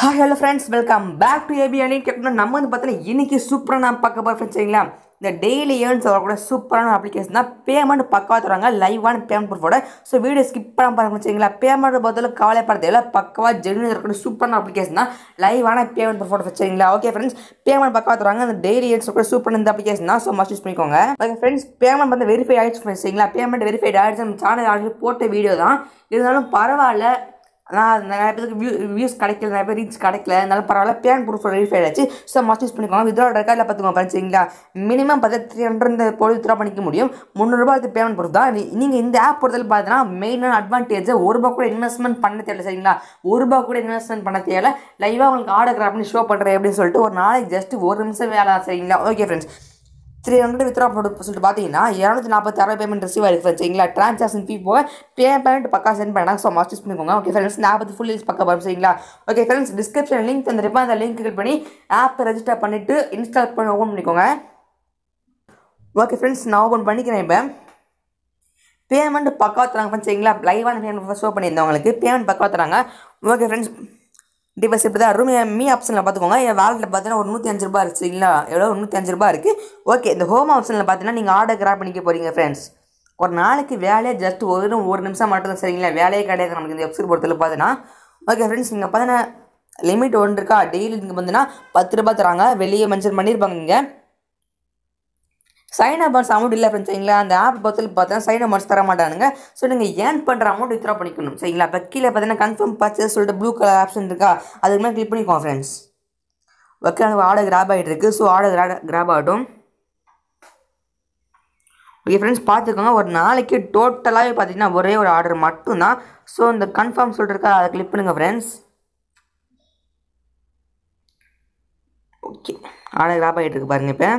hi hello friends welcome back to AB அணி கேட்கணும் நம்ம வந்து பார்த்தீங்கன்னா இன்னைக்கு சூப்பராக நான் பார்க்க போகிற ஃப்ரெண்ட்ஸ் சரிங்களா இந்த டெய்லி ஏர்ன்ஸ் வரக்கூட சூப்பரான அப்ளிகேஷன் தான் பேமெண்ட் பக்கவா தருவாங்க லைவான பேமெண்ட் ப்ரூஃபோட ஸோ வீடியோ ஸ்கிப் பண்ணாம பாருங்க சரிங்களா பேமெண்ட் பொறுத்தவரை கவலைப்படுறது எல்லாம் பக்கவா ஜென்யூன் இருக்கக்கூடிய சூப்பரான அப்ளிகேஷன் தான் லைவான பேமெண்ட் ப்ரூஃபோட சரிங்களா ஓகே ஃப்ரெண்ட்ஸ் பேமெண்ட் பக்கவா தருவாங்க அந்த டெய்லி ஏர்ன்ஸ் கூட சூப்பரான இந்த அப்ளிகேஷன் தான் ஸோ மஸ்ட் யூஸ் பண்ணிக்கோங்க ஓகே ஃப்ரெண்ட்ஸ் பேமெண்ட் வந்து வெரிஃபை ஆயிடுச்சு friends, சரிங்களா பேமெண்ட் வெரிஃபைட் ஆயிடுச்சு நம்ம சேனல் ஆல்ரெடி போட்ட வீடியோ தான் இருந்தாலும் பரவாயில்ல ஆனால் நிறைய பேருக்கு வியூ வியூஸ் கிடைக்கல நிறைய பேர் ரீச் கிடைக்கல இருந்தாலும் பரவாயில்ல பேன் ப்ரூஃப் வெரிஃபை ஆச்சு ஸோ மஸ்ட் யூஸ் பண்ணிக்கோங்க வித்ரா ரெக்கார்டில் பார்த்துக்கோங்க friends, சரிங்களா மினிமம் பார்த்து த்ரீ ஹண்ட்ரட் போய் வித்ரா பண்ணிக்க முடியும் முந்நூறுரூபா அது பேமெண்ட் ப்ரூஃப் தான் நீங்கள் இந்த ஆப் பொறுத்தவரை பார்த்தீங்கன்னா மெயினான அட்வான்டேஜ் ஒரு ரூபா கூட இன்வெஸ்ட்மெண்ட் பண்ண தேவையில்ல சரிங்களா ஒரு ரூபா கூட இன்வெஸ்ட்மெண்ட் பண்ண தேவையில்ல லைவாக உங்களுக்கு ஆர்டர் கிராப் பண்ணி ஷோ பண்ணுறேன் அப்படின்னு சொல்லிட்டு ஒரு நாளைக்கு ஜஸ்ட் ஒரு நிமிஷம் வேலை சரிங்களா okay friends three hundred withdraw போட்டு சொல்லிட்டு பார்த்தீங்கன்னா இரநூத்தி நாற்பத்தாறு பேமெண்ட் ரிசீவ் ஆயிருக்கு சரிங்களா ட்ரான்சாக்ஷன் ஃபீ போக பேமெண்ட் பக்கா சென்ட் பண்ணாங்க ஸோ மஸ்ட் யூஸ் பண்ணிக்கோங்க ஓகே ஃப்ரெண்ட்ஸ் நாற்பது ஃபுல் யூஸ் பக்கா வரும் சரிங்களா ஓகே ஃப்ரெண்ட்ஸ் டிஸ்கிரிப்ஷன் லிங்க் தந்துருப்பேன் அந்த லிங்க் கிளிக் பண்ணி ஆப் ரெஜிஸ்டர் பண்ணிவிட்டு இன்ஸ்டால் பண்ணி ஓப்பன் பண்ணிக்கோங்க ஓகே ஃப்ரெண்ட்ஸ் நான் ஓப்பன் பண்ணிக்கிறேன் இப்போ பேமெண்ட் பக்கா தராங்க ஃப்ரெண்ட்ஸ் சரிங்களா லைவான பேமெண்ட் ஷோ பண்ணியிருந்தவங்களுக்கு பேமெண்ட் பக்கா தராங்க ஓகே ஃப்ரெண்ட்ஸ் டிவைஸ் இப்படி தான் ரூம் மீ ஆப்ஷனில் பார்த்துக்கோங்க என் வேலெட்டில் பார்த்தீங்கன்னா ஒரு நூற்றி அஞ்சு ரூபா இருக்குது சரிங்களா எவ்வளோ நூற்றி அஞ்சு ரூபா இருக்குது ஓகே இந்த ஹோம் ஆப்ஷனில் பார்த்தீங்கன்னா நீங்கள் ஆர்டர் கிராப் பண்ணிக்க போகிறீங்க ஃப்ரெண்ட்ஸ் ஒரு நாளைக்கு வேலையே ஜஸ்ட் ஒரு ஒரு நிமிஷம் மட்டும் தான் சரிங்களா வேலையே கிடையாது நமக்கு இந்த வெப்சைட் பொறுத்தல பார்த்தீங்கன்னா ஓகே ஃப்ரெண்ட்ஸ் நீங்கள் பார்த்தீங்கன்னா லிமிட் ஒன்று இருக்கா டெய்லி நீங்கள் பார்த்தீங்கன்னா பத்து ரூபா தராங்க வெளியே மென்ஷன் பண்ணியிருப்பாங்க நீங்கள் சைன் அமௌண்ட்ஸ் அமௌண்ட் இல்லை ஃப்ரெண்ட்ஸ் சரிங்களா அந்த ஆப் பொறுத்தல பார்த்தா சைன் அமௌண்ட்ஸ் தர மாட்டானுங்க ஸோ நீங்கள் ஏர்ன் பண்ணுற அமௌண்ட் வித்ரா பண்ணிக்கணும் சரிங்களா இப்போ கீழே பார்த்தீங்கன்னா கன்ஃபார்ம் பர்ச்சேஸ் சொல்லிட்டு ப்ளூ கலர் ஆப்ஷன் இருக்கா அதுக்கு மேலே கிளிக் பண்ணிக்கோங்க ஃப்ரெண்ட்ஸ் ஓகே எனக்கு ஆர்டர் கிராப் ஆகிட்டு இருக்கு ஸோ ஆர்டர் கிராப் ஆகட்டும் ஓகே ஃப்ரெண்ட்ஸ் பார்த்துக்கோங்க ஒரு நாளைக்கு டோட்டலாகவே பார்த்தீங்கன்னா ஒரே ஒரு ஆர்டர் மட்டும்தான் ஸோ இந்த கன்ஃபார்ம் சொல்லிட்டு இருக்கா அதை கிளிக் பண்ணுங்கள் ஃப்ரெண்ட்ஸ் ஓகே ஆர்டர் கிராப் ஆகிட்டு இருக்கு பாருங்கள் இப்போ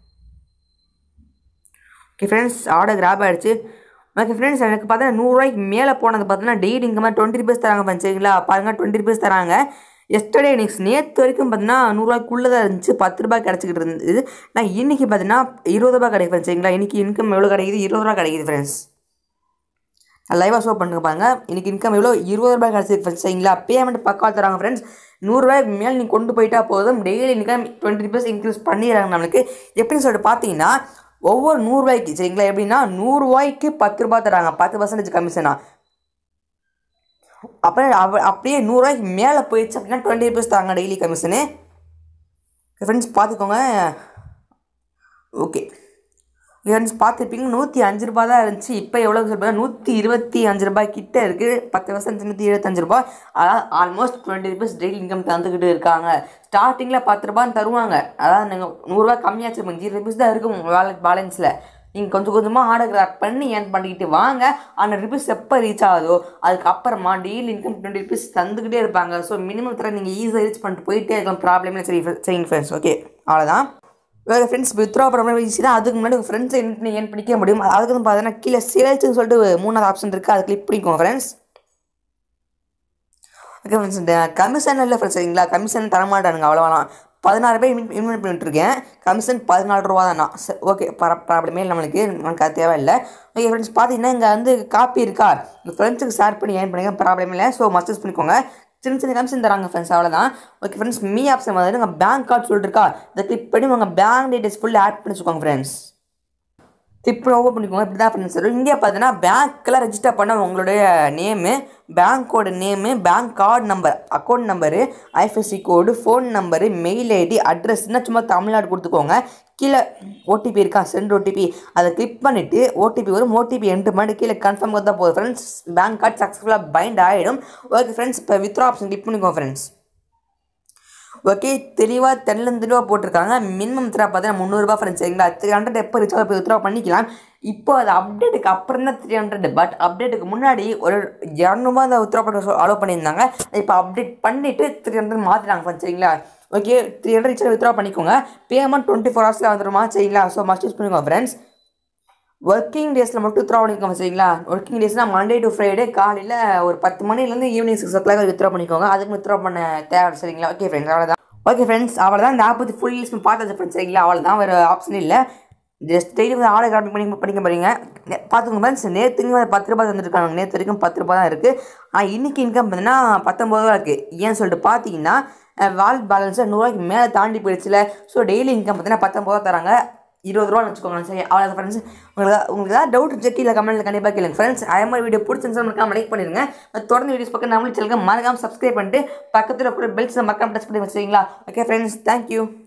ஓகே ஃப்ரெண்ட்ஸ் ஆர்டர் கிராப் ஆகிடுச்சு ஓகே ஃப்ரெண்ட்ஸ் எனக்கு பார்த்தா நூறுரூவாய்க்கு மேலே போனது பார்த்தீங்கன்னா டெய்லி இங்கே மாதிரி டுவெண்ட்டி ருபீஸ் தராங்க ஃப்ரெண்ட்ஸ் சரிங்களா பாருங்கள் டுவெண்ட்டி ருபீஸ் தராங்க எஸ்டர்டே நெக்ஸ்ட் நேற்று வரைக்கும் பார்த்தீங்கன்னா நூறுரூவாய்க்குள்ளே தான் இருந்துச்சு பத்து ரூபாய் கிடச்சிக்கிட்டு இருந்தது நான் இன்றைக்கி பார்த்தீங்கன்னா இருபது ரூபாய் கிடைக்கும் ஃப்ரெண்ட்ஸ் சரிங்களா இன்றைக்கி இன்கம் எவ்வளோ கிடைக்குது இருபது ரூபா கிடைக்குது ஃப்ரெண்ட்ஸ் லைவாக ஷோ பண்ணுங்க பாருங்க இன்றைக்கி இன்கம் எவ்வளோ இருபது ரூபாய் கிடச்சிருக்கு ஃப்ரெண்ட்ஸ் சரிங்களா பேமெண்ட் பக்கா தராங்க ஃப்ரெண்ட்ஸ் நூறுரூவாய்க்கு மேலே நீங்கள் கொண்டு போயிட்டா போதும் daily income twenty rupees increase பண்ணிடுறாங்க நம்மளுக்கு எப்படின்னு சொல்லிட்டு பார்த்தீங்கன்னா ஒவ்வொரு நூறுரூவாய்க்கு சரிங்களா எப்படின்னா நூறுரூவாய்க்கு பத்து ரூபாய் தராங்க பத்து பர்சன்டேஜ் கமிஷனா அப்புறம் அவ அப்படியே நூறுரூவாய்க்கு மேலே போயிடுச்சு அப்படின்னா டுவெண்ட்டி ருபீஸ் தராங்க டெய்லி கமிஷனு ஃப்ரெண்ட்ஸ் பார்த்துக்கோங்க ஓகே ஃப்ரெண்ட்ஸ் பார்த்துருப்பீங்க நூற்றி அஞ்சு ரூபா தான் இருந்துச்சு இப்போ எவ்வளோ சொல்லுவாங்க நூற்றி இருபத்தி அஞ்சு ரூபாய் கிட்ட இருக்குது பத்து வருஷம் நூற்றி இருபத்தஞ்சு ரூபாய் அதாவது almost twenty rupees daily income தந்துக்கிட்டு இருக்காங்க ஸ்டார்டிங்கில் பத்து ரூபான்னு தருவாங்க அதாவது நீங்கள் நூறுரூவா கம்மியாச்சு இருப்பாங்க ஜீரோ ருபீஸ் தான் இருக்கும் உங்கள் வேலட் பேலன்ஸில் நீங்கள் கொஞ்சம் கொஞ்சமாக ஆர்டர் கிராப் பண்ணி ஏர்ன் பண்ணிக்கிட்டு வாங்க அந்த ருபீஸ் எப்போ ரீச் ஆகுதோ அதுக்கப்புறமா டெய்லி இன்கம் டுவெண்ட்டி ருபீஸ் தந்துக்கிட்டே இருப்பாங்க ஸோ மினிமம் தர நீங்கள் ஈஸியாக ரீச் பண்ணிட்டு போயிட்டே இருக்கலாம் ப்ராப்ளமே சரி சரிங்க ஃப்ரெண்ட்ஸ் ஓகே அவ்வளோதான் வேறு ஃப்ரெண்ட்ஸ் வித்ரா பண்ணுற ஈஸி தான் அதுக்கு முன்னாடி உங்கள் ஃப்ரெண்ட்ஸை பண்ணி ஏன் பண்ணிக்க முடியும் அதுக்கு வந்து பார்த்தீங்கன்னா கீழே சேல்ஸ்னு சொல்லிட்டு மூணாவது ஆப்ஷன் இருக்குது அதை கிளிக் பண்ணிக்கோங்க ஃப்ரெண்ட்ஸ் ஓகே ஃப்ரெண்ட்ஸ் இந்த கமிஷன் இல்லை ஃப்ரெண்ட்ஸ் சரிங்களா கமிஷன் தரமாட்டானுங்க அவ்வளோலாம் பதினாறு பேர் இன்வெஸ்ட் இன்வெஸ்ட் பண்ணிட்டுருக்கேன் கமிஷன் பதினாலு ரூபா தானா சரி ஓகே பர ப்ராப்ளமே இல்லை நம்மளுக்கு நமக்கு அது தேவையில்லை ஓகே ஃப்ரெண்ட்ஸ் பார்த்தீங்கன்னா இங்கே வந்து காப்பி இருக்கா உங்கள் ஃப்ரெண்ட்ஸுக்கு ஷேர் பண்ணி ஏன் பண்ணுங்க ப்ராப்ளம் இல்லை ஸோ மஸ்ட் யூஸ் பண்ணிக்கோங்க சின்ன சின்ன கமிஷன் தராங்க ஃப்ரெண்ட்ஸ் அவ்வளோதான் ஓகே ஃப்ரெண்ட்ஸ் மீ ஆப்ஷன் வந்து உங்கள் பேங்க் கார்டு சொல்லிட்டு இருக்கா இதை கிளிக் பண்ணி உங்கள் பேங்க் டீட்டெயில்ஸ் ஃபுல்லாக ஆட் பண்ணி வச்சுக்கோங்க ஃப்ரெண்ட்ஸ் இப்போ ஓப்பன் பண்ணிக்கோங்க இப்படி தான் ஃப்ரெண்ட்ஸ் வரும் இங்கே பார்த்தீங்கன்னா பேங்க்கில் ரெஜிஸ்டர் பண்ண உங்களுடைய நேமு பேங்க்கோட name bank card number account number IFSC code phone number mail ID அட்ரஸ்னா சும்மா தமிழ்நாடு கொடுத்துக்கோங்க கீழே ஓடிபி இருக்கா சென்ட் ஓடிபி அதை கிளிக் பண்ணிவிட்டு ஓடிபி வரும் ஓடிபி என்ட்ரு பண்ணி கீழே கன்ஃபார்ம் தான் போதும் ஃப்ரெண்ட்ஸ் பேங்க் கார்டு சக்ஸஸ்ஃபுல்லாக பைண்ட் ஆகிடும் ஓகே ஃப்ரெண்ட்ஸ் இப்போ வித்ரா ஆப்ஷன் கிளிக் பண்ணிக்கோங்க ஃப்ரெண்ட்ஸ் ஓகே தெளிவாக தெளிவு தெளிவாக போட்டிருக்காங்க மினிமம் வித்ரா பார்த்தீங்கன்னா முந்நூறுபா ஃப்ரெண்ட்ஸ் சரிங்களா த்ரீ ஹண்ட்ரட் எப்போ ரீச் ஆகும் வித்ரா பண்ணிக்கலாம் இப்போ அது அப்டேட்டுக்கு அப்புறம் தான் த்ரீ ஹண்ட்ரட் பட் அப்டேட்டுக்கு முன்னாடி ஒரு இரநூறுபா அந்த வித்ரா பண்ண அலோவ் பண்ணியிருந்தாங்க இப்போ அப்டேட் பண்ணிவிட்டு த்ரீ ஹண்ட்ரட் மாற்றினாங்க ஃப்ரெண்ட்ஸ் சரிங்களா okay three hundred reach withdraw பண்ணிக்கோங்க பேமெண்ட் டுவெண்ட்டி ஃபோர் ஹவர்ஸில் வந்துடுமா சரிங்களா ஸோ மஸ்ட் யூஸ் பண்ணிக்கோங்க ஃப்ரெண்ட்ஸ் ஒர்க்கிங் டேஸில் மட்டும் வித்ரா பண்ணிக்கோங்க சரிங்களா ஒர்க்கிங் டேஸ்னால் மண்டே டு ஃப்ரைடே காலையில் ஒரு பத்து மணிலேருந்து evening six o'clock withdraw பண்ணிக்கோங்க அதுக்கு வித்ரா பண்ண தேவை சரிங்களா ஓகே ஃப்ரெண்ட்ஸ் அவ்வளோதான் ஓகே ஃப்ரெண்ட்ஸ் அவ்வளோதான் இந்த ஆப் பற்றி ஃபுல் லிஸ்ட் பார்த்தாச்சு ஃப்ரெண்ட்ஸ் சரிங்களா அவ்வளோதான் வேறு ஆப்ஷன் இல்லை ஜஸ்ட் டெய்லி வந்து ஆர்டர் காப்பி பண்ணி படிக்க போகிறீங்க பார்த்துக்கோங்க ஃப்ரெண்ட்ஸ் நேற்றுக்கு வந்து பத்து ரூபாய் தந்துருக்காங்க நேற்று வரைக்கும் பத்து ரூபாய் தான் இருக்குது ஆனால் இன்றைக்கி இன்கம் பார்த்தீங்கன்னா பத்தொம்பது ரூபா இருக்குது ஏன்னு சொல்லிட்டு பார்த்தீங்கன்னா வால் பேலன்ஸை நூறுரூவாய்க்கு மேலே தாண்டி போயிடுச்சுல ஸோ டெய்லி இன்கம் பார்த்தீங்கன்னா பத்தொம்பது ரூபா தராங்க இருபது ரூபான்னு வச்சுக்கோங்க சரி அவ்வளோ ஃப்ரெண்ட்ஸ் உங்களுக்கு உங்களுக்கு ஏதாவது டவுட் செக் இல்லை கமெண்ட்டில் கண்டிப்பாக கேளுங்க ஃப்ரெண்ட்ஸ் அதே மாதிரி வீடியோ பிடிச்சிருந்துச்சு மறக்காம லைக் பண்ணிடுங்க தொடர்ந்து வீடியோஸ் பக்கம் நம்மளும் சேனலுக்கு மறக்காம சப்ஸ்கிரைப் பண்ணிட்டு பக்கத்தில் கூட பெல்ஸ் மறக்காம டச் பண்ணி வச்சுருக்கீங்களா ஓகே ஃப்ரெண்ட்ஸ் தேங்க்யூ